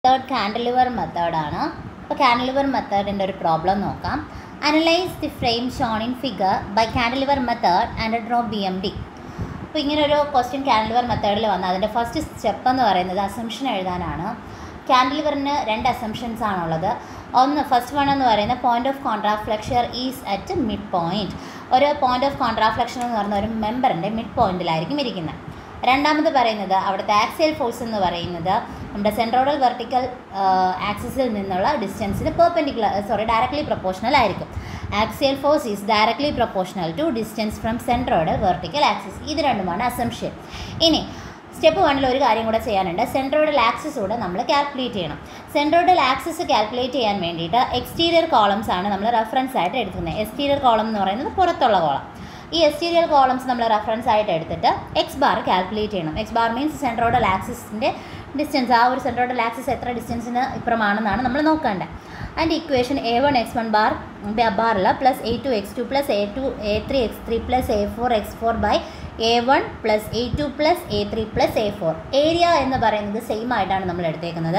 third കാൻഡലിവർ മെത്തേഡാണ് അപ്പോൾ കാൻഡലിവർ മെത്തേഡിൻ്റെ ഒരു പ്രോബ്ലം നോക്കാം analyse the frame shown in figure by cantilever method and draw B M D അപ്പോൾ ഇങ്ങനെ ഒരു ക്വസ്റ്റ്യൻ കാൻഡലിവർ മെത്തേഡിൽ വന്ന അതിൻ്റെ ഫസ്റ്റ് സ്റ്റെപ്പ് എന്ന് പറയുന്നത് അസംഷൻ എഴുതാനാണ് കാൻഡലിവറിന് രണ്ട് അസംഷൻസ് ആണുള്ളത് ഒന്ന് ഫസ്റ്റ് വൺ എന്ന് പറയുന്നത് point of contraflexure is at mid point ഒരു പോയിന്റ് ഓഫ് കോൺട്രാഫ്ലക്ഷൻ എന്ന് പറയുന്ന ഒരു മെമ്പറിൻ്റെ മിഡ് പോയിന്റിലായിരിക്കും ഇരിക്കുന്നത് രണ്ടാമത് പറയുന്നത് അവിടുത്തെ ആക്സിയൽ ഫോഴ്സ് എന്ന് പറയുന്നത് നമ്മുടെ സെൻട്രോഡൽ വെർട്ടിക്കൽ ആക്സിസിൽ നിന്നുള്ള ഡിസ്റ്റൻസിന് പെർപെൻഡിക്കുലർ സോറി ഡയറക്ട്ലി പ്രൊപ്പോർഷണൽ ആയിരിക്കും axial force is directly proportional to distance from centroidal vertical axis ഇത് രണ്ടുമാണ് അസംഷൻ ഇനി സ്റ്റെപ്പ് വണ്ണിൽ ഒരു കാര്യം കൂടെ ചെയ്യാനുണ്ട് സെൻട്രോഡൽ ആക്സിസ് കൂടെ നമ്മൾ കാൽക്കുലേറ്റ് ചെയ്യണം സെൻട്രോഡൽ ആക്സിസ് കാൽക്കുലേറ്റ് ചെയ്യാൻ വേണ്ടിയിട്ട് എക്സ്റ്റീരിയർ കോളംസ് ആണ് നമ്മൾ റെഫറൻസ് ആയിട്ട് എടുക്കുന്നത് എക്സ്റ്റീരിയർ കോളം എന്ന് പറയുന്നത് പുറത്തുള്ള കോളം ഈ എക്സ്റ്റീരിയർ കോളംസ് നമ്മൾ റെഫറൻസ് ആയിട്ട് എടുത്തിട്ട് എക്സ് ബാർ കാൽക്കുലേറ്റ് ചെയ്യണം എക്സ് ബാർ മീൻസ് സെൻട്രോഡൽ ആക്സിസിൻ്റെ ഡിസ്റ്റൻസ് ആ ഒരു സെൻട്രോഡൽ ആക്സിസ് എത്ര ഡിസ്റ്റൻസിന് ഇപ്പുറമാണെന്നാണ് നമ്മൾ നോക്കേണ്ടത് അതിൻ്റെ equation A one X one bar ബാറിൽ plus A two X two plus A two A three X three plus A four X four by A one plus A two plus A three plus A four area എന്ന് പറയുന്നത് same ആയിട്ടാണ് നമ്മൾ എടുത്തേക്കുന്നത്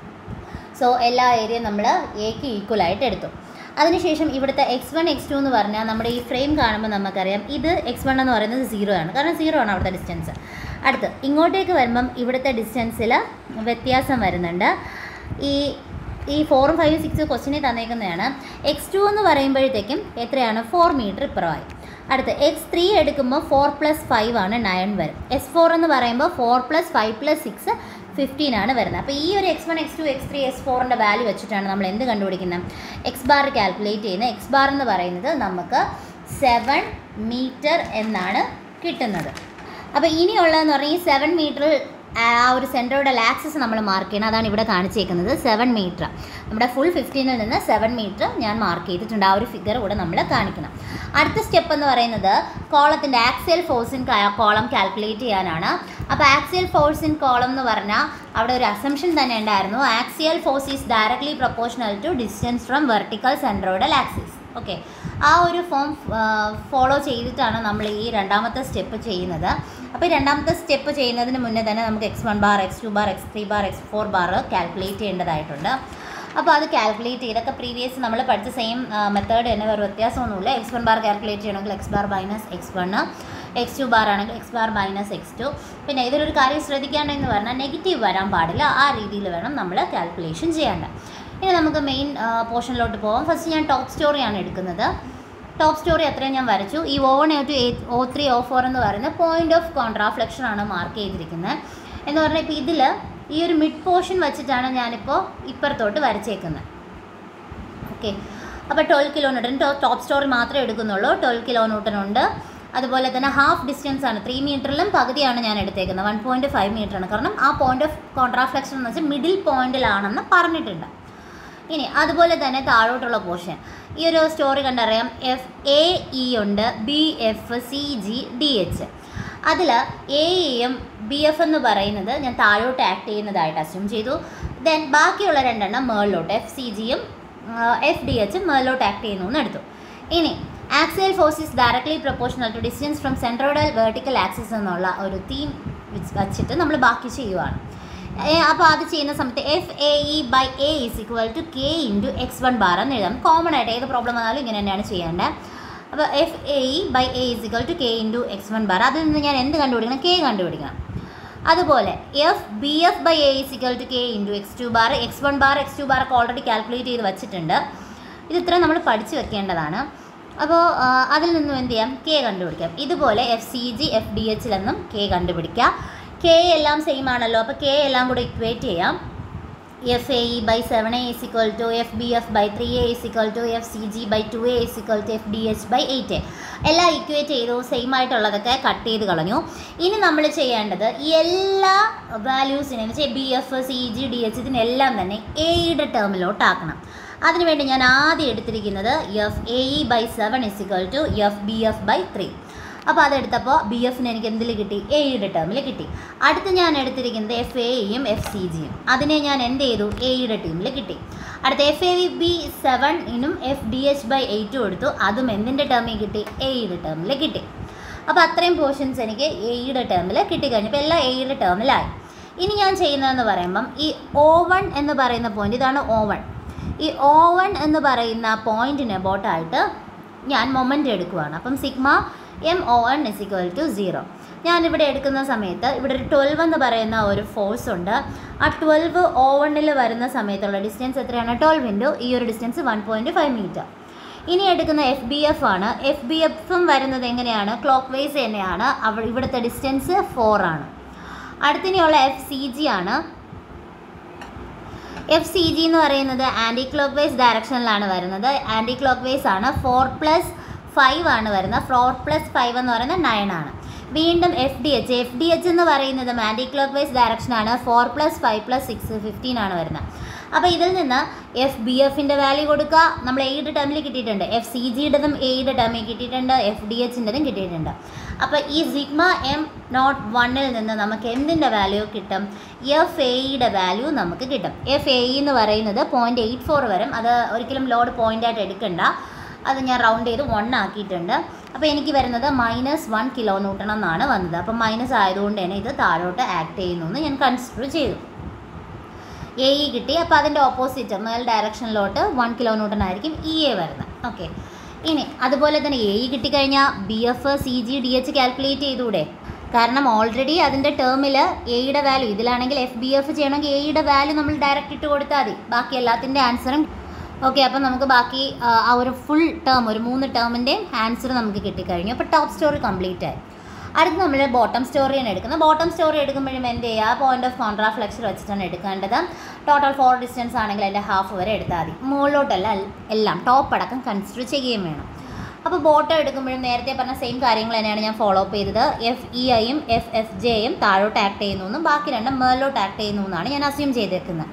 so എല്ലാ ഏരിയയും നമ്മൾ എക്ക് equal ആയിട്ട് എടുത്തു അതിനുശേഷം ഇവിടുത്തെ എക്സ് വൺ എക്സ് ടു എന്ന് പറഞ്ഞാൽ നമ്മുടെ ഈ ഫ്രെയിം കാണുമ്പോൾ നമുക്കറിയാം ഇത് എക്സ് വൺ എന്ന് പറയുന്നത് സീറോ ആണ് കാരണം സീറോ ആണ് അവിടുത്തെ ഡിസ്റ്റൻസ് അടുത്ത് ഇങ്ങോട്ടേക്ക് വരുമ്പം ഇവിടുത്തെ ഡിസ്റ്റൻസിൽ വ്യത്യാസം വരുന്നുണ്ട് ഈ ഈ ഫോറും ഫൈവും സിക്സ് ക്വസ്റ്റിനെ തന്നേക്കുന്നതാണ് എക്സ് ടു എന്ന് പറയുമ്പോഴത്തേക്കും എത്രയാണ് ഫോർ മീറ്റർ ഇപ്പുറമായി അടുത്ത് എക്സ് ത്രീ എടുക്കുമ്പോൾ ഫോർ പ്ലസ് ഫൈവ് ആണ് നയൻ വരും എസ് ഫോർ എന്ന് പറയുമ്പോൾ four plus five plus six fifteen ആണ് വരുന്നത് അപ്പോൾ ഈ ഒരു X one X two X three X ഫോറിൻ്റെ വാല്യൂ വെച്ചിട്ടാണ് നമ്മൾ എന്ത് കണ്ടുപിടിക്കുന്നത് എക്സ് ബാർ കാൽക്കുലേറ്റ് ചെയ്യുന്നത് എക്സ് ബാർ എന്ന് പറയുന്നത് നമുക്ക് സെവൻ മീറ്റർ എന്നാണ് കിട്ടുന്നത് അപ്പോൾ ഇനിയുള്ളതെന്ന് പറഞ്ഞാൽ ഈ സെവൻ മീറ്റർ ആ ഒരു സെൻറ്ററുടെ ആക്സസ് നമ്മൾ മാർക്ക് ചെയ്യണം അതാണ് ഇവിടെ കാണിച്ചേക്കുന്നത് സെവൻ മീറ്റർ നമ്മുടെ ഫുൾ ഫിഫ്റ്റീനിൽ നിന്ന് സെവൻ മീറ്റർ ഞാൻ മാർക്ക് ചെയ്തിട്ടുണ്ട് ആ ഒരു ഫിഗർ കൂടെ നമ്മൾ കാണിക്കണം അടുത്ത സ്റ്റെപ്പ് എന്ന് പറയുന്നത് കോളത്തിൻ്റെ axial force in column calculate ചെയ്യാനാണ് അപ്പോൾ ആക്സിയൽ ഫോഴ്സ് ഇൻ കോളം എന്ന് പറഞ്ഞാൽ അവിടെ ഒരു അസംഷൻ തന്നെ ഉണ്ടായിരുന്നു axial force is directly proportional to distance from vertical centroidal axis okay ആ ഒരു ഫോം ഫോളോ ചെയ്തിട്ടാണ് നമ്മൾ ഈ രണ്ടാമത്തെ സ്റ്റെപ്പ് ചെയ്യുന്നത് അപ്പോൾ ഈ രണ്ടാമത്തെ സ്റ്റെപ്പ് ചെയ്യുന്നതിന് മുന്നേ തന്നെ നമുക്ക് X one bar X two bar X three bar X four bar calculate ചെയ്യേണ്ടതായിട്ടുണ്ട് അപ്പോൾ അത് കാൽക്കുലേറ്റ് ചെയ്തൊക്കെ പ്രീവിയസ് നമ്മൾ പഠിച്ച സെയിം മെത്തേഡ് തന്നെ വേറെ വ്യത്യാസമൊന്നുമില്ല എക്സ് വൺ ബാർ കാൽക്കുലേറ്റ് ചെയ്യണമെങ്കിൽ X bar minus X one X two bar ആണെങ്കിൽ X bar minus X two പിന്നെ ഇതിലൊരു കാര്യം ശ്രദ്ധിക്കേണ്ടതെന്ന് പറഞ്ഞാൽ നെഗറ്റീവ് വരാൻ പാടില്ല ആ രീതിയിൽ വേണം നമ്മൾ കാൽക്കുലേഷൻ ചെയ്യേണ്ടത് ഇനി നമുക്ക് മെയിൻ പോർഷനിലോട്ട് പോകാം ഫസ്റ്റ് ഞാൻ ടോപ്പ് സ്റ്റോറിയാണ് എടുക്കുന്നത് ടോപ്പ് സ്റ്റോറി അത്രയും ഞാൻ വരച്ചു ഈ O one A two A O three O four എന്ന് പറയുന്ന പോയിന്റ് ഓഫ് കോൺട്രാഫ്ലക്ഷൻ ആണ് മാർക്ക് ചെയ്തിരിക്കുന്നത് എന്ന് പറഞ്ഞാൽ ഇപ്പോൾ ഇതിൽ ഈ ഒരു മിഡ് പോർഷൻ വെച്ചിട്ടാണ് ഞാനിപ്പോൾ ഇപ്പുറത്തോട്ട് വരച്ചേക്കുന്നത് ഓക്കെ അപ്പോൾ twelve kilo newton top story മാത്രമേ എടുക്കുന്നുള്ളൂ ട്വൽവ് കിലോ ന്യൂട്ടൺ ഉണ്ട് അതുപോലെ തന്നെ ഹാഫ് ഡിസ്റ്റൻസ് ആണ് ത്രീ മീറ്ററിലും പകുതിയാണ് ഞാൻ എടുത്തേക്കുന്നത് വൺ പോയിൻറ്റ് ഫൈവ് മീറ്റർ ആണ് കാരണം ആ പോയിന്റ് ഓഫ് കോൺട്രാഫ്ലക്ഷൻ എന്ന് വെച്ചാൽ മിഡിൽ പോയിന്റിലാണെന്ന് പറഞ്ഞിട്ടുണ്ട് ഇനി അതുപോലെ തന്നെ താഴോട്ടുള്ള പോർഷൻ ഈ ഒരു സ്റ്റോറി കണ്ടറിയാം എഫ് എ ഇ ഉണ്ട് B F C G D H അതിൽ എ ഇയും ബി എഫ് എന്ന് പറയുന്നത് ഞാൻ താഴോട്ട് ആക്ട് ചെയ്യുന്നതായിട്ട് അസ്യൂം ചെയ്തു ദെൻ ബാക്കിയുള്ള രണ്ടെണ്ണം മേളിലോട്ട് എഫ് സി ജിയും എഫ് ഡി എച്ചും മേളിലോട്ട് ആക്ട് ചെയ്യുന്നു എന്ന് എടുത്തു ഇനി axial force is directly proportional to distance from centroidal vertical axis എന്നുള്ള ഒരു തീം വച്ചിട്ട് നമ്മൾ ബാക്കി ചെയ്യുവാണ് അപ്പോൾ അത് ചെയ്യുന്ന സമയത്ത് F A E by A is equal to K into X one bar എന്ന് എഴുതാം കോമൺ ആയിട്ട് ഏത് പ്രോബ്ലം വന്നാലും ഇങ്ങനെ തന്നെയാണ് ചെയ്യേണ്ടത് അപ്പോൾ F A E by A is equal to K into X one bar അതിൽ നിന്ന് ഞാൻ എന്ത് കണ്ടുപിടിക്കണം കെ കണ്ടുപിടിക്കണം അതുപോലെ F B F by A is equal to K into X two bar X one bar X two bar ഒക്കെ already calculate ചെയ്ത് വെച്ചിട്ടുണ്ട് ഇത് ഇത്രയും നമ്മൾ പഠിച്ച് വെക്കേണ്ടതാണ് അപ്പോൾ അതിൽ നിന്നും എന്ത് ചെയ്യാം കെ കണ്ടുപിടിക്കാം ഇതുപോലെ F C G F D എച്ചിലെന്നും കെ കണ്ടുപിടിക്കാം കെ എല്ലാം സെയിം ആണല്ലോ അപ്പോൾ കെ എല്ലാം കൂടെ ഇക്വേറ്റ് ചെയ്യാം F A E by seven A is equal to F B F by three A is equal to F C G by two A is equal to F D H by eight A എല്ലാം equate ചെയ്തു same ആയിട്ടുള്ളതൊക്കെ cut ചെയ്ത് കളഞ്ഞു ഇനി നമ്മൾ ചെയ്യേണ്ടത് ഈ എല്ലാ വാല്യൂസിനും എന്ന് വെച്ചാൽ B F C G D H ഇതിനെല്ലാം തന്നെ എയുടെ ടേമിലോട്ടാക്കണം അതിനുവേണ്ടി ഞാൻ ആദ്യം എടുത്തിരിക്കുന്നത് F A E by seven is equal to F B F by three അപ്പോൾ അതെടുത്തപ്പോൾ ബി എഫിന് എനിക്ക് എന്തിൽ കിട്ടി എയുടെ ടേമിൽ കിട്ടി അടുത്ത് ഞാൻ എടുത്തിരിക്കുന്നത് എഫ് എയും എഫ് സി ജിയും അതിനെ ഞാൻ എന്ത് ചെയ്തു എയുടെ ടീമിൽ കിട്ടി അടുത്ത എഫ് എ ബി സെവനിനും എഫ് ഡി എച്ച് ബൈ എയ്റ്റും എടുത്തു അതും എന്തിൻ്റെ ടേമിൽ കിട്ടി എയുടെ ടേമിൽ കിട്ടി അപ്പോൾ അത്രയും പോർഷൻസ് എനിക്ക് എയുടെ ടേമിൽ കിട്ടിക്കഴിഞ്ഞു ഇപ്പോൾ എല്ലാം എയുടെ ടേമിലായി ഇനി ഞാൻ ചെയ്യുന്നതെന്ന് പറയുമ്പം ഈ ഒ വൺ എന്ന് പറയുന്ന പോയിന്റ് ഇതാണ് ഒ വൺ ഈ ഒ വൺ എന്ന് പറയുന്ന പോയിന്റിന് ബോട്ടായിട്ട് ഞാൻ മൊമെൻ്റ് എടുക്കുവാണ് അപ്പം sigma M O one is equal to zero ഞാനിവിടെ എടുക്കുന്ന സമയത്ത് ഇവിടെ ഒരു ട്വൽവ് എന്ന് പറയുന്ന ഒരു ഫോഴ്സ് ഉണ്ട് ആ ട്വൽവ് ഒ വണ്ണിൽ വരുന്ന സമയത്തുള്ള ഡിസ്റ്റൻസ് എത്രയാണ് ട്വൽവ് ഇൻറ്റു ഈ ഒരു distance one point five metre ഇനി എടുക്കുന്ന എഫ് ബി എഫ് ആണ് എഫ് ബി എഫും വരുന്നത് എങ്ങനെയാണ് ക്ലോക്ക് വൈസ് തന്നെയാണ് അവ ഇവിടുത്തെ ഡിസ്റ്റൻസ് ഫോർ ആണ് അടുത്തിനിയുള്ള എഫ് സി ജി ആണ് എഫ് സി ജി എന്ന് പറയുന്നത് ആൻറ്റി ക്ലോക്ക് വൈസ് ഡയറക്ഷനിലാണ് വരുന്നത് ആൻറ്റി ക്ലോക്ക് വൈസ് ആണ് ഫോർ പ്ലസ് ഫൈവ് ആണ് വരുന്നത് ഫോർ പ്ലസ് ഫൈവ് എന്ന് പറയുന്നത് നയൻ ആണ് വീണ്ടും F D H F D H എന്ന് പറയുന്നത് ആൻറ്റി ക്ലോക്ക് വൈസ് ഡയറക്ഷനാണ് four plus five plus six fifteen ആണ് വരുന്നത് അപ്പോൾ ഇതിൽ നിന്ന് എഫ് ബി എഫിൻ്റെ വാല്യൂ കൊടുക്കുക നമ്മൾ എയുടെ ടേമിൽ കിട്ടിയിട്ടുണ്ട് എഫ് സി ജിയുടേതും എയുടെ ടേമിൽ കിട്ടിയിട്ടുണ്ട് എഫ് ഡി എച്ചിൻ്റെതും കിട്ടിയിട്ടുണ്ട് അപ്പോൾ ഈ സിഗ്മ എം നോട്ട് വണ്ണിൽ നിന്ന് നമുക്ക് എന്തിൻ്റെ വാല്യൂ കിട്ടും എഫ് എയുടെ വാല്യൂ നമുക്ക് കിട്ടും എഫ് എ എന്ന് പറയുന്നത് പോയിൻറ്റ് എയ്റ്റ് ഫോർ വരും അത് ഒരിക്കലും ലോഡ് പോയിൻ്റായിട്ട് എടുക്കണ്ട അത് ഞാൻ റൗണ്ട് ചെയ്ത് വൺ ആക്കിയിട്ടുണ്ട് അപ്പോൾ എനിക്ക് വരുന്നത് മൈനസ് വൺ കിലോ ന്യൂട്ടൺ എന്നാണ് വന്നത് അപ്പോൾ മൈനസ് ആയതുകൊണ്ട് തന്നെ ഇത് താഴോട്ട് ആക്ട് ചെയ്യുന്നു എന്ന് ഞാൻ കൺസിഡർ ചെയ്തു എ ഇ കിട്ടി അപ്പോൾ അതിൻ്റെ ഓപ്പോസിറ്റ് മേൽ ഡയറക്ഷനിലോട്ട് വൺ കിലോ ന്യൂട്ടൺ ആയിരിക്കും ഇ എ വരുന്നത് ഓക്കെ ഇനി അതുപോലെ തന്നെ എ ഇ കിട്ടിക്കഴിഞ്ഞാൽ B F C G D H calculate ചെയ്തൂടെ കാരണം ഓൾറെഡി അതിൻ്റെ ടേമിൽ എയുടെ വാല്യൂ ഇതിലാണെങ്കിൽ എഫ് ബി എഫ് ചെയ്യണമെങ്കിൽ എയുടെ വാല്യൂ നമ്മൾ ഡയറക്റ്റ് ഇട്ട് കൊടുത്താൽ മതി ബാക്കി എല്ലാത്തിൻ്റെ ആൻസറും ഓക്കെ അപ്പം നമുക്ക് ബാക്കി ആ, ആ ഒരു ഫുൾ ടേം ഒരു മൂന്ന് ടേമിൻ്റെയും ആൻസർ നമുക്ക് കിട്ടിക്കഴിഞ്ഞു അപ്പോൾ ടോപ്പ് സ്റ്റോറി കംപ്ലീറ്റ് ആയി അടുത്ത് നമ്മൾ ബോട്ടം സ്റ്റോറിയാണ് എടുക്കുന്നത് ബോട്ടം സ്റ്റോറി എടുക്കുമ്പോഴും എന്ത് ചെയ്യുക പോയിന്റ് ഓഫ് കോൺട്രാഫ്ലെക്സർ വെച്ചിട്ടാണ് എടുക്കേണ്ടത് ടോട്ടൽ ഫോർ ഡിസ്റ്റൻസ് ആണെങ്കിൽ അതിൻ്റെ ഹാഫ് വരെ എടുത്താൽ മതി മുകളിലോട്ടല്ല എല്ലാം ടോപ്പ് അടക്കം കൺസിഡർ ചെയ്യുകയും വേണം അപ്പോൾ ബോട്ടം എടുക്കുമ്പോഴും നേരത്തെ പറഞ്ഞ സെയിം കാര്യങ്ങൾ തന്നെയാണ് ഞാൻ ഫോളോ അപ്പ് ചെയ്തത് എഫ് ഇ ഐയും എഫ് എഫ് ജെയും താഴോട്ട് ആക്ട് ചെയ്യുന്നു എന്നും ബാക്കി രണ്ടും മേളിലോട്ട് ആക്ട് ചെയ്യുന്നു എന്നാണ് ഞാൻ അസ്യൂം ചെയ്തേക്കുന്നത്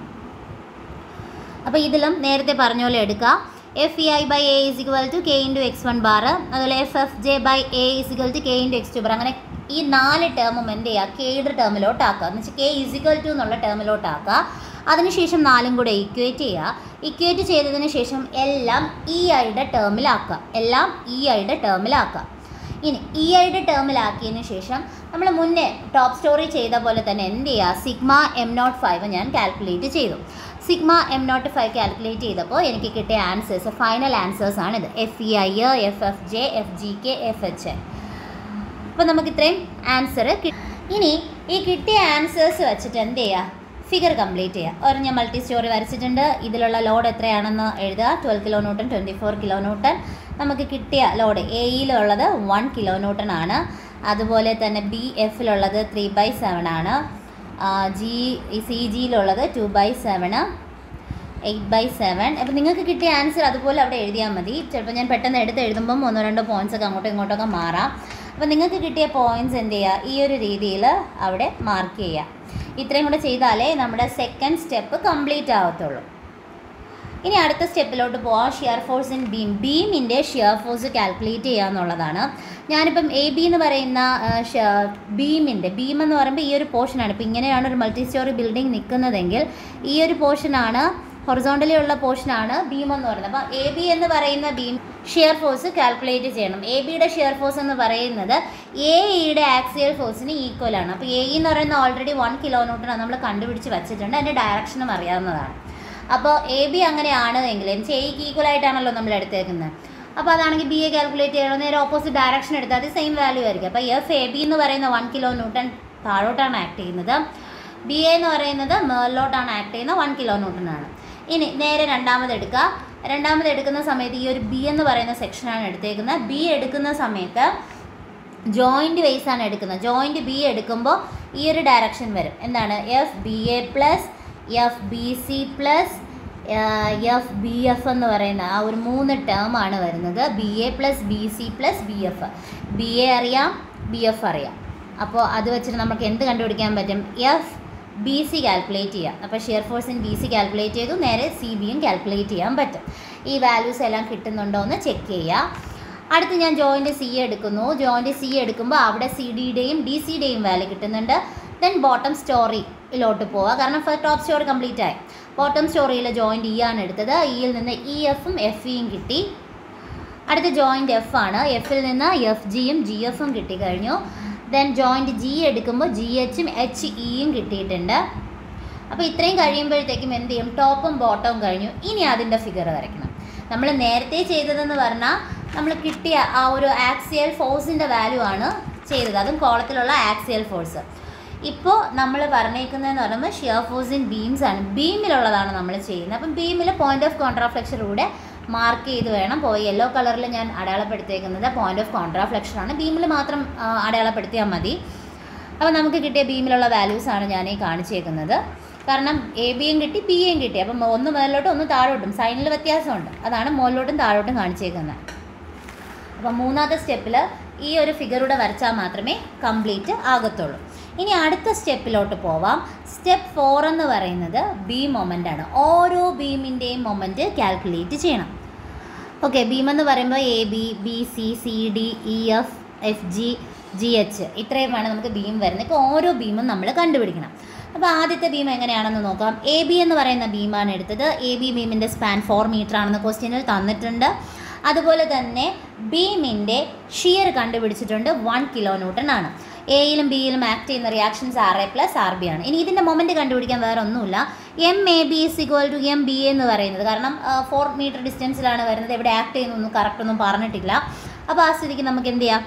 അപ്പോൾ ഇതിലും നേരത്തെ പറഞ്ഞ പോലെ എടുക്കുക F E I by A is equal to K into X one bar അതുപോലെ F F J by A is equal to K into X two bar അങ്ങനെ ഈ നാല് ടേമും എന്ത് ചെയ്യുക കെയുടെ ടേമിലോട്ട് ആക്കുക എന്ന് വെച്ചാൽ കെ ഇസ് ഇക്വൽ ടു എന്നുള്ള ടേമിലോട്ട് ആക്കുക അതിനുശേഷം നാലും കൂടെ ഇക്വേറ്റ് ചെയ്യുക ഇക്വേറ്റ് ചെയ്തതിന് ശേഷം എല്ലാം ഇ ഐയുടെ ടേമിലാക്കുക എല്ലാം ഇ ഐയുടെ ടേമിലാക്കുക ഇനി ഇ ഐയുടെ ടേമിലാക്കിയതിന് ശേഷം നമ്മൾ മുന്നേ ടോപ്പ് സ്റ്റോറി ചെയ്ത പോലെ തന്നെ എന്ത് ചെയ്യുക സിഗ്മ എം നോട്ട് ഫൈവ് ഞാൻ കാൽക്കുലേറ്റ് ചെയ്തു sigma M naught five calculate ചെയ്തപ്പോൾ എനിക്ക് കിട്ടിയ ആൻസേഴ്സ് ഫൈനൽ ആൻസേഴ്സ് ആണിത് F E I F F J F G K F H അപ്പോൾ നമുക്ക് ഇത്രയും ആൻസർ ഇനി ഈ കിട്ടിയ ആൻസേഴ്സ് വെച്ചിട്ട് എന്ത് ചെയ്യുക ഫിഗർ കംപ്ലീറ്റ് ചെയ്യുക ഒരു ഞാൻ മൾട്ടി സ്റ്റോറി വരച്ചിട്ടുണ്ട് ഇതിലുള്ള ലോഡ് എത്രയാണെന്ന് എഴുതുക twelve kilo newton twenty four kilo newton നമുക്ക് കിട്ടിയ ലോഡ് എയിലുള്ളത് വൺ കിലോ ന്യൂട്ടൺ ആണ് അതുപോലെ തന്നെ ബി എഫിലുള്ളത് ത്രീ ബൈ സെവൻ ആണ് ജി സി ജിയിലുള്ളത് two by seven eight by seven അപ്പോൾ നിങ്ങൾക്ക് കിട്ടിയ ആൻസർ അതുപോലെ അവിടെ എഴുതിയാൽ മതി ചിലപ്പോൾ ഞാൻ പെട്ടെന്ന് എടുത്ത് എഴുതുമ്പം ഒന്നോ രണ്ടോ പോയിൻറ്റ്സ് ഒക്കെ അങ്ങോട്ടും ഇങ്ങോട്ടൊക്കെ മാറാം അപ്പോൾ നിങ്ങൾക്ക് കിട്ടിയ പോയിൻറ്റ്സ് എന്ത് ചെയ്യുക ഈ ഒരു രീതിയിൽ അവിടെ മാർക്ക് ചെയ്യുക ഇത്രയും കൂടെ ചെയ്താലേ നമ്മുടെ സെക്കൻഡ് സ്റ്റെപ്പ് കംപ്ലീറ്റ് ആവത്തുള്ളൂ ഇനി അടുത്ത സ്റ്റെപ്പിലോട്ട് പോവാം ഷിയർ ഫോഴ്സ് ഇൻ ബീം ബീമിൻ്റെ ഷിയർ ഫോഴ്സ് കാൽക്കുലേറ്റ് ചെയ്യുക എന്നുള്ളതാണ് ഞാനിപ്പം എ ബി എന്ന് പറയുന്ന ബീമിൻ്റെ ബീം എന്ന് പറയുമ്പോൾ ഈ ഒരു പോർഷനാണ് ഇപ്പം ഇങ്ങനെയാണ് ഒരു മൾട്ടി സ്റ്റോറി ബിൽഡിംഗ് നിൽക്കുന്നതെങ്കിൽ ഈ ഒരു പോർഷനാണ് ഹൊറിസോണ്ടലി ഉള്ള പോർഷനാണ് ബീം എന്ന് പറയുന്നത് അപ്പോൾ എ ബി എന്ന് പറയുന്ന ബീം ഷിയർ ഫോഴ്സ് കാൽക്കുലേറ്റ് ചെയ്യണം എ ബിയുടെ ഷിയർ ഫോഴ്സ് എന്ന് പറയുന്നത് എ ഇയുടെ ആക്സിയൽ ഫോഴ്സിന് ഈക്വൽ ആണ് അപ്പോൾ എ എന്ന് പറയുന്ന ഓൾറെഡി വൺ കിലോ ന്യൂട്ടൺ നമ്മൾ കണ്ടുപിടിച്ച് വെച്ചിട്ടുണ്ട് അതിൻ്റെ ഡയറക്ഷനും അറിയാവുന്നതാണ് അപ്പോൾ എ ബി അങ്ങനെയാണ് എങ്കിൽ എന്ന് വെച്ചാൽ എയ്ക്ക് ഈക്വൽ ആയിട്ടാണല്ലോ നമ്മൾ എടുത്തേക്കുന്നത് അപ്പോൾ അതാണെങ്കിൽ ബി എ കാൽക്കുലേറ്റ് ചെയ്യണം നേരെ ഓപ്പോസിറ്റ് ഡയറക്ഷൻ എടുത്താൽ അത് സെയിം വാല്യൂ ആയിരിക്കും അപ്പോൾ എഫ് എ ബി എന്ന് പറയുന്ന വൺ കിലോ ന്യൂട്ടൺ താഴോട്ടാണ് ആക്ട് ചെയ്യുന്നത് ബി എ എന്ന് പറയുന്നത് മേളിലോട്ടാണ് ആക്ട് ചെയ്യുന്നത് വൺ കിലോ ന്യൂട്ടൺ ആണ് ഇനി നേരെ രണ്ടാമത് എടുക്കുക രണ്ടാമത് എടുക്കുന്ന സമയത്ത് ഈ ഒരു ബി എന്ന് പറയുന്ന സെക്ഷനാണ് എടുത്തേക്കുന്നത് ബി എടുക്കുന്ന സമയത്ത് ജോയിൻ്റ് വൈസ് ആണ് എടുക്കുന്നത് ജോയിൻ്റ് ബി എടുക്കുമ്പോൾ ഈ ഒരു ഡയറക്ഷൻ വരും എന്താണ് F B A plus F B C plus F B F എന്ന് പറയുന്ന ആ ഒരു മൂന്ന് ടേം ആണ് വരുന്നത് B A plus B C plus B F B A അറിയാം ബി എഫ് അറിയാം അപ്പോൾ അത് വെച്ചിട്ട് നമുക്ക് എന്ത് കണ്ടുപിടിക്കാൻ പറ്റും എഫ് ബി സി കാൽക്കുലേറ്റ് ചെയ്യാം അപ്പോൾ shear force in B C calculate ചെയ്തു നേരെ സി ബിയും കാൽക്കുലേറ്റ് ചെയ്യാൻ പറ്റും ഈ വാല്യൂസ് എല്ലാം കിട്ടുന്നുണ്ടോ എന്ന് ചെക്ക് ചെയ്യുക അടുത്ത് ഞാൻ ജോയിൻ്റ് സി എടുക്കുന്നു ജോയിൻ്റ് സി എടുക്കുമ്പോൾ അവിടെ സി ഡിയുടെയും ഡി സിയുടെയും വാല്യൂ കിട്ടുന്നുണ്ട് ദെൻ ബോട്ടം സ്റ്റോറിയിലോട്ട് പോവുക കാരണം ഫസ്റ്റ് ടോപ്പ് സ്റ്റോറി കംപ്ലീറ്റ് ആയി ബോട്ടം സ്റ്റോറിയിലെ ജോയിൻ്റ് ഇ ആണ് എടുത്തത് ഇയിൽ നിന്ന് ഇ എഫും എഫ് ഇയും കിട്ടി അടുത്ത ജോയിൻ്റ് എഫ് ആണ് എഫിൽ നിന്ന് എഫ് ജിയും ജി എഫും കിട്ടിക്കഴിഞ്ഞു ദെൻ ജോയിൻറ്റ് ജി എടുക്കുമ്പോൾ ജി എച്ചും എച്ച് ഇയും കിട്ടിയിട്ടുണ്ട് അപ്പോൾ ഇത്രയും കഴിയുമ്പോഴത്തേക്കും എന്ത് ചെയ്യും ടോപ്പും ബോട്ടവും കഴിഞ്ഞു ഇനി അതിൻ്റെ ഫിഗർ വരയ്ക്കണം നമ്മൾ നേരത്തെ ചെയ്തതെന്ന് പറഞ്ഞാൽ നമ്മൾ കിട്ടിയ ആ ഒരു ആക്സിയൽ ഫോഴ്സിൻ്റെ വാല്യൂ ആണ് ചെയ്തത് അതും കോളത്തിലുള്ള ആക്സിയൽ ഫോഴ്സ് ഇപ്പോൾ നമ്മൾ പറഞ്ഞേക്കുന്നതെന്ന് പറയുമ്പോൾ ഷിയർ ഫോഴ്സ് ഇൻ ബീംസ് ആണ് ബീമിലുള്ളതാണ് നമ്മൾ ചെയ്യുന്നത് അപ്പം ബീമിൽ പോയിന്റ് ഓഫ് കോൺട്രാഫ്ലെക്ഷനിലൂടെ മാർക്ക് ചെയ്ത് വേണം പോയി യെല്ലോ കളറിൽ ഞാൻ അടയാളപ്പെടുത്തിയേക്കുന്നത് പോയിന്റ് ഓഫ് കോൺട്രാഫ്ലെക്ഷൻ ആണ് ബീമിൽ മാത്രം ആ, അടയാളപ്പെടുത്തിയാൽ മതി അപ്പോൾ നമുക്ക് കിട്ടിയ ബീമിലുള്ള വാല്യൂസ് ആണ് ഞാൻ ഈ കാണിച്ചേക്കുന്നത് കാരണം എ ബിയും കിട്ടി ബി എയും കിട്ടി അപ്പം ഒന്ന് മുകളിലോട്ടും ഒന്ന് താഴോട്ടും സൈനിൽ വ്യത്യാസമുണ്ട് അതാണ് മുകളിലോട്ടും താഴോട്ടും കാണിച്ചേക്കുന്നത് അപ്പം മൂന്നാമത്തെ സ്റ്റെപ്പിൽ ഈ ഒരു ഫിഗറൂടെ വരച്ചാൽ മാത്രമേ കംപ്ലീറ്റ് ആകത്തുള്ളൂ ഇനി അടുത്ത സ്റ്റെപ്പിലോട്ട് പോവാം സ്റ്റെപ്പ് ഫോർ എന്ന് പറയുന്നത് ബീം മൊമെൻ്റ് ആണ് ഓരോ ബീമിൻ്റെയും മൊമെൻറ്റ് കാൽക്കുലേറ്റ് ചെയ്യണം ഓക്കെ ബീം എന്ന് പറയുമ്പോൾ A B B C C D E F F G G H ഇത്രയുമാണ് നമുക്ക് ബീം വരുന്നത് ഇപ്പോൾ ഓരോ ബീമും നമ്മൾ കണ്ടുപിടിക്കണം അപ്പോൾ ആദ്യത്തെ ബീം എങ്ങനെയാണെന്ന് നോക്കാം എ ബി എന്ന് പറയുന്ന ബീമാണ് എടുത്തത് എ ബി ബീമിൻ്റെ സ്പാൻ ഫോർ മീറ്റർ ആണെന്ന് ക്വസ്റ്റ്യനിൽ തന്നിട്ടുണ്ട് അതുപോലെ തന്നെ ബീമിൻ്റെ ഷിയർ കണ്ടുപിടിച്ചിട്ടുണ്ട് വൺ കിലോ ന്യൂട്ടൺ ആണ് എയിലും ബിയിലും ആക്ട് ചെയ്യുന്ന reactions R A plus R B ആണ് ഇനി ഇതിൻ്റെ മൊമെൻറ്റ് കണ്ടുപിടിക്കാൻ വേറെ ഒന്നുമില്ല M A B is equal to M B എന്ന് പറയുന്നത് കാരണം ഫോർ മീറ്റർ ഡിസ്റ്റൻസിലാണ് വരുന്നത് എവിടെ ആക്ട് ചെയ്യുന്നൊന്നും കറക്റ്റ് ഒന്നും പറഞ്ഞിട്ടില്ല അപ്പോൾ ആ സ്ഥിതിക്ക് നമുക്ക് എന്ത് ചെയ്യാം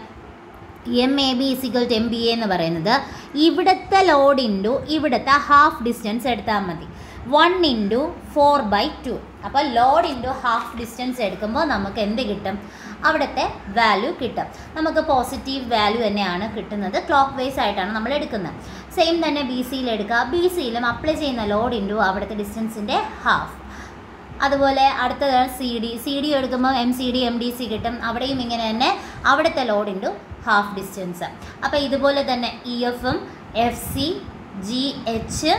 M A B is equal to M B A എന്ന് പറയുന്നത് ഇവിടുത്തെ ലോഡ് ഇൻറ്റു ഇവിടുത്തെ ഹാഫ് ഡിസ്റ്റൻസ് എടുത്താൽ മതി one into four by two അപ്പോൾ ലോഡ് ഇൻറ്റു ഹാഫ് ഡിസ്റ്റൻസ് എടുക്കുമ്പോൾ നമുക്ക് എന്ത് കിട്ടും അവിടുത്തെ വാല്യൂ കിട്ടും നമുക്ക് പോസിറ്റീവ് വാല്യൂ തന്നെയാണ് കിട്ടുന്നത് ക്ലോക്ക് വൈസ് ആയിട്ടാണ് നമ്മൾ എടുക്കുന്നത് സെയിം തന്നെ ബി സിയിൽ എടുക്കുക ബി സിയിലും അപ്ലൈ ചെയ്യുന്ന ലോഡ് ഇൻറ്റു അവിടുത്തെ ഡിസ്റ്റൻസിൻ്റെ ഹാഫ് അതുപോലെ അടുത്തതാണ് സി ഡി സി ഡി എടുക്കുമ്പോൾ M C D M D C കിട്ടും അവിടെയും ഇങ്ങനെ തന്നെ അവിടുത്തെ ലോഡ് ഇൻറ്റു ഹാഫ് ഡിസ്റ്റൻസ് അപ്പോൾ ഇതുപോലെ തന്നെ ഇ എഫും എഫ് സി ജി എച്ച്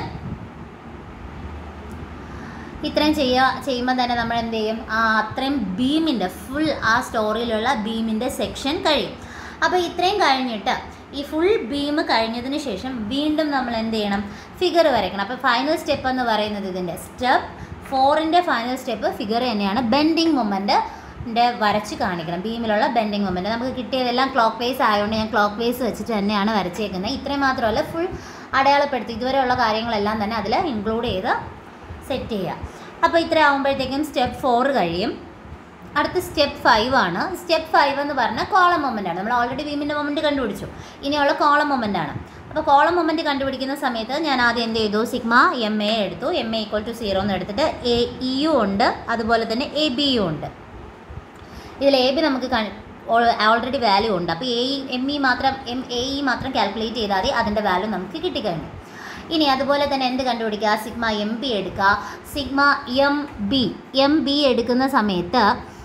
ഇത്രയും ചെയ്യുക ചെയ്യുമ്പോൾ തന്നെ നമ്മൾ എന്ത് ചെയ്യും ആ അത്രയും ബീമിൻ്റെ ഫുൾ ആ സ്റ്റോറിയിലുള്ള ബീമിൻ്റെ സെക്ഷൻ കഴിയും അപ്പോൾ ഇത്രയും കഴിഞ്ഞിട്ട് ഈ ഫുൾ ബീം കഴിഞ്ഞതിന് ശേഷം വീണ്ടും നമ്മൾ എന്ത് ചെയ്യണം ഫിഗർ വരയ്ക്കണം അപ്പോൾ ഫൈനൽ സ്റ്റെപ്പ് എന്ന് പറയുന്നത് ഇതിൻ്റെ സ്റ്റെപ്പ് ഫോറിൻ്റെ ഫൈനൽ സ്റ്റെപ്പ് ഫിഗർ തന്നെയാണ് ബെൻഡിങ് മൊമെൻറ്റ് ൻ്റെ വരച്ച് കാണിക്കണം ബീമിലുള്ള ബെൻഡിങ് മൊമെൻറ്റ് നമുക്ക് കിട്ടിയതെല്ലാം ക്ലോക്ക് വേസ് ആയതുകൊണ്ട് ഞാൻ ക്ലോക്ക് വേസ് വെച്ചിട്ട് തന്നെയാണ് വരച്ചേക്കുന്നത് ഇത്രയും മാത്രമല്ല ഫുൾ അടയാളപ്പെടുത്തി ഇതുവരെയുള്ള കാര്യങ്ങളെല്ലാം തന്നെ അതിൽ ഇൻക്ലൂഡ് ചെയ്ത് സെറ്റ് ചെയ്യുക അപ്പോൾ ഇത്ര ആകുമ്പോഴത്തേക്കും സ്റ്റെപ്പ് ഫോർ കഴിയും അടുത്ത സ്റ്റെപ്പ് ഫൈവ് ആണ് സ്റ്റെപ്പ് ഫൈവ് എന്ന് പറഞ്ഞാൽ കോളം മൊമെൻ്റ് ആണ് നമ്മൾ ഓൾറെഡി ബീമിൻ്റെ മൊമെൻറ്റ് കണ്ടുപിടിച്ചു ഇനിയുള്ള കോളം മൊമെൻ്റ് ആണ് അപ്പോൾ കോളം മൊമെൻറ്റ് കണ്ടുപിടിക്കുന്ന സമയത്ത് ഞാൻ ആദ്യം എന്ത് ചെയ്തു സിഗ്മ എം എ എടുത്തു M A equal to zero എന്ന് എടുത്തിട്ട് എ ഇയും ഉണ്ട് അതുപോലെ തന്നെ എ ബിയും ഉണ്ട് ഇതിൽ എ ബി നമുക്ക് ഓൾറെഡി വാല്യൂ ഉണ്ട് അപ്പോൾ എ എം ഇ മാത്രം എം എ ഇ മാത്രം കാൽക്കുലേറ്റ് ചെയ്താൽ മതി അതിൻ്റെ വാല്യൂ നമുക്ക് കിട്ടിക്കഴിഞ്ഞു ഇനി അതുപോലെ തന്നെ എന്ത് കണ്ടുപിടിക്കുക സിഗ്മ എം ബി എടുക്കുക sigma M B M B എടുക്കുന്ന സമയത്ത്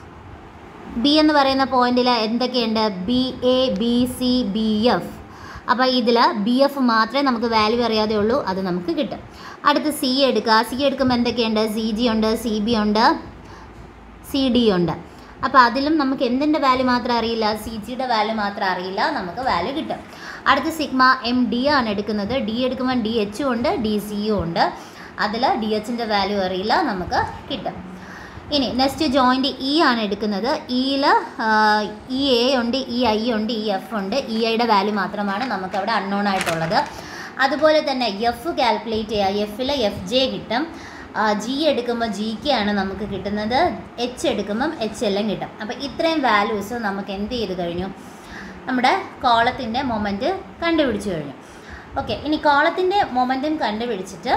ബി എന്ന് പറയുന്ന പോയിന്റിൽ എന്തൊക്കെയുണ്ട് B A B C B F അപ്പോൾ ഇതിൽ ബി എഫ് മാത്രമേ നമുക്ക് വാല്യൂ അറിയാതെ ഉള്ളൂ അത് നമുക്ക് കിട്ടും അടുത്ത് സി എടുക്കുക സി എടുക്കുമ്പോൾ എന്തൊക്കെയുണ്ട് സി ജി ഉണ്ട് സി ബി ഉണ്ട് സി ഡി ഉണ്ട് അപ്പോൾ അതിലും നമുക്ക് എന്തിൻ്റെ വാല്യൂ മാത്രം അറിയില്ല സി ജിയുടെ വാല്യൂ മാത്രം അറിയില്ല നമുക്ക് വാല്യൂ കിട്ടും അടുത്ത സിഗ്മ എം ഡി ആണ് എടുക്കുന്നത് ഡി എടുക്കുമ്പോൾ ഡി എച്ചും ഉണ്ട് ഡി സിയും ഉണ്ട് അതിൽ ഡി എച്ചിൻ്റെ വാല്യൂ അറിയില്ല നമുക്ക് കിട്ടും ഇനി നെക്സ്റ്റ് ജോയിൻ്റ് ഇ ആണ് എടുക്കുന്നത് ഇയിൽ ഇ എ ഉണ്ട് ഇ ഐ ഉണ്ട് ഇ എഫ് ഉണ്ട് ഇ ഐയുടെ വാല്യൂ മാത്രമാണ് നമുക്കവിടെ അൺനോൺ ആയിട്ടുള്ളത് അതുപോലെ തന്നെ എഫ് കാൽക്കുലേറ്റ് ചെയ്യുക എഫിൽ എഫ് ജെ കിട്ടും ജി എടുക്കുമ്പോൾ ജി കെ ആണ് നമുക്ക് കിട്ടുന്നത് എച്ച് എടുക്കുമ്പം എച്ച് എല്ലാം കിട്ടും അപ്പോൾ ഇത്രയും വാല്യൂസ് നമുക്ക് എന്ത് ചെയ്ത് കഴിഞ്ഞു നമ്മുടെ കോളത്തിൻ്റെ മൊമെൻറ്റ് കണ്ടുപിടിച്ച് കഴിഞ്ഞു ഓക്കെ ഇനി കോളത്തിൻ്റെ മൊമെൻറ്റും കണ്ടുപിടിച്ചിട്ട്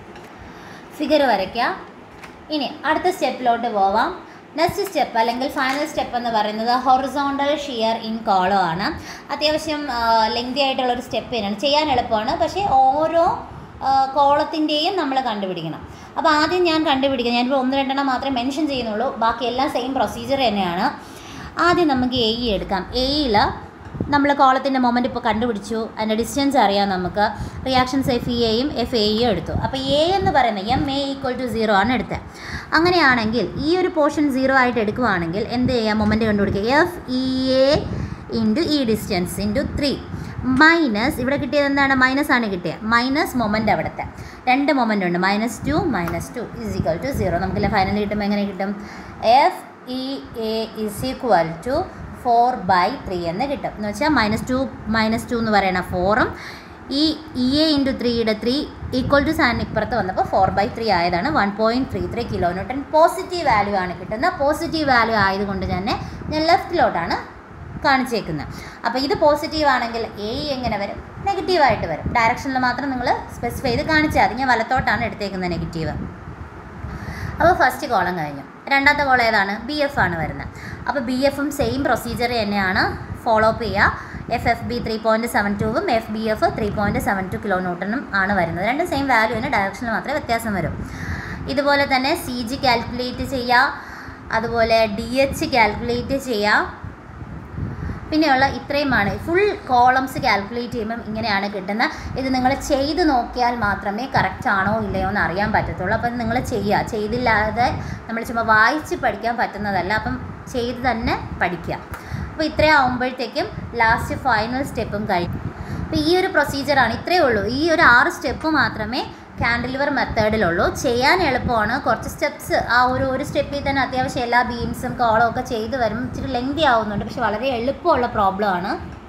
ഫിഗർ വരയ്ക്കുക ഇനി അടുത്ത സ്റ്റെപ്പിലോട്ട് പോവാം നെക്സ്റ്റ് സ്റ്റെപ്പ് അല്ലെങ്കിൽ ഫൈനൽ സ്റ്റെപ്പ് എന്ന് പറയുന്നത് ഹൊറിസോണ്ടൽ ഷിയർ ഇൻ കോളോ ആണ് അത്യാവശ്യം ലെങ്തി ആയിട്ടുള്ളൊരു സ്റ്റെപ്പ് തന്നെയാണ് ചെയ്യാൻ എളുപ്പമാണ് പക്ഷേ ഓരോ കോളത്തിൻ്റെയും നമ്മൾ കണ്ടുപിടിക്കണം അപ്പോൾ ആദ്യം ഞാൻ കണ്ടുപിടിക്കുക ഞാനിപ്പോൾ ഒന്ന് രണ്ടെണ്ണം മാത്രമേ മെൻഷൻ ചെയ്യുന്നുള്ളൂ ബാക്കി എല്ലാം സെയിം പ്രൊസീജിയർ തന്നെയാണ് ആദ്യം നമുക്ക് എ ഇ എടുക്കാം എയിൽ നമ്മൾ കോളത്തിൻ്റെ മൊമെൻ്റ് ഇപ്പോൾ കണ്ടുപിടിച്ചു അതിൻ്റെ ഡിസ്റ്റൻസ് അറിയാം നമുക്ക് റിയാക്ഷൻസ് എഫ് ഇ എയും എഫ് എ ഇയും എടുത്തു അപ്പോൾ എ എന്ന് പറയുന്നത് M A equal to zero ആണ് എടുത്തത് അങ്ങനെയാണെങ്കിൽ ഈ ഒരു പോർഷൻ സീറോ ആയിട്ട് എടുക്കുവാണെങ്കിൽ എന്ത് ചെയ്യാം മൊമെൻറ്റ് കണ്ടുപിടിക്കുക എഫ് ഇ എ ഇൻറ്റു ഈ ഡിസ്റ്റൻസ് ഇൻറ്റു ത്രീ മൈനസ് ഇവിടെ കിട്ടിയത് എന്താണ് മൈനസ് ആണ് കിട്ടിയത് മൈനസ് മൊമെൻ്റ് അവിടുത്തെ രണ്ട് മൊമെൻ്റ് ഉണ്ട് minus two minus two is equal to zero നമുക്കില്ല ഫൈനൽ കിട്ടുമ്പോൾ എങ്ങനെ കിട്ടും F E A is equal to four by three എന്ന് കിട്ടും എന്ന് വെച്ചാൽ മൈനസ് ടു മൈനസ് ടു എന്ന് പറയുന്ന ഫോറും ഈ ഇ എ ഇൻറ്റു ത്രീയുടെ ത്രീ ഈക്വൽ ടു സാൻ ഇപ്പുറത്ത് വന്നപ്പോൾ ഫോർ ബൈ ത്രീ ആയതാണ് one point three three kilo newton positive value ആണ് കിട്ടുന്നത് പോസിറ്റീവ് വാല്യൂ ആയതുകൊണ്ട് തന്നെ ഞാൻ ലെഫ്റ്റിലോട്ടാണ് കാണിച്ചേക്കുന്നത് അപ്പോൾ ഇത് പോസിറ്റീവ് ആണെങ്കിൽ എ എങ്ങനെ വരും നെഗറ്റീവായിട്ട് വരും ഡയറക്ഷനിൽ മാത്രം നിങ്ങൾ സ്പെസിഫൈ ചെയ്ത് കാണിച്ചാൽ മതി ഞാൻ വലത്തോട്ടാണ് എടുത്തേക്കുന്നത് നെഗറ്റീവ് അപ്പോൾ ഫസ്റ്റ് കോളം കഴിഞ്ഞു രണ്ടാമത്തെ കോളം ഏതാണ് ബി എഫ് ആണ് വരുന്നത് അപ്പോൾ ബി എഫും സെയിം പ്രൊസീജിയർ തന്നെയാണ് ഫോളോ അപ്പ് ചെയ്യുക F F B three point seven ടുവും F B F three point seven two kilo ന്യൂട്ടണും ആണ് വരുന്നത് രണ്ടും സെയിം വാല്യൂ തന്നെ ഡയറക്ഷനിൽ മാത്രമേ വ്യത്യാസം വരും ഇതുപോലെ തന്നെ സി ജി കാൽക്കുലേറ്റ് ചെയ്യുക അതുപോലെ ഡി എച്ച് കാൽക്കുലേറ്റ് ചെയ്യുക പിന്നെയുള്ള ഇത്രയുമാണ് ഫുൾ കോളംസ് കാൽക്കുലേറ്റ് ചെയ്യുമ്പം ഇങ്ങനെയാണ് കിട്ടുന്നത് ഇത് നിങ്ങൾ ചെയ്ത് നോക്കിയാൽ മാത്രമേ കറക്റ്റ് ആണോ ഇല്ലയോ എന്ന് അറിയാൻ പറ്റത്തുള്ളൂ അപ്പം നിങ്ങൾ ചെയ്യുക ചെയ്തില്ലാതെ നമ്മൾ ചുമ്മാ വായിച്ച് പഠിക്കാൻ പറ്റുന്നതല്ല അപ്പം ചെയ്ത് തന്നെ പഠിക്കുക അപ്പോൾ ഇത്രയും ആകുമ്പോഴത്തേക്കും ലാസ്റ്റ് ഫൈനൽ സ്റ്റെപ്പും കഴിഞ്ഞു അപ്പോൾ ഈ ഒരു പ്രൊസീജിയറാണ് ഇത്രയേ ഉള്ളൂ ഈ ഒരു ആറ് സ്റ്റെപ്പ് മാത്രമേ കാൻഡിലിവർ മെത്തേഡിലുള്ളൂ ചെയ്യാൻ എളുപ്പമാണ് കുറച്ച് സ്റ്റെപ്സ് ആ ഒരു ഒരു സ്റ്റെപ്പിൽ തന്നെ അത്യാവശ്യം എല്ലാ ബീംസും കോളും ഒക്കെ ചെയ്ത് വരുമ്പോൾ ഇച്ചിരി ലെങ്തി ആവുന്നുണ്ട് പക്ഷെ വളരെ എളുപ്പമുള്ള പ്രോബ്ലമാണ്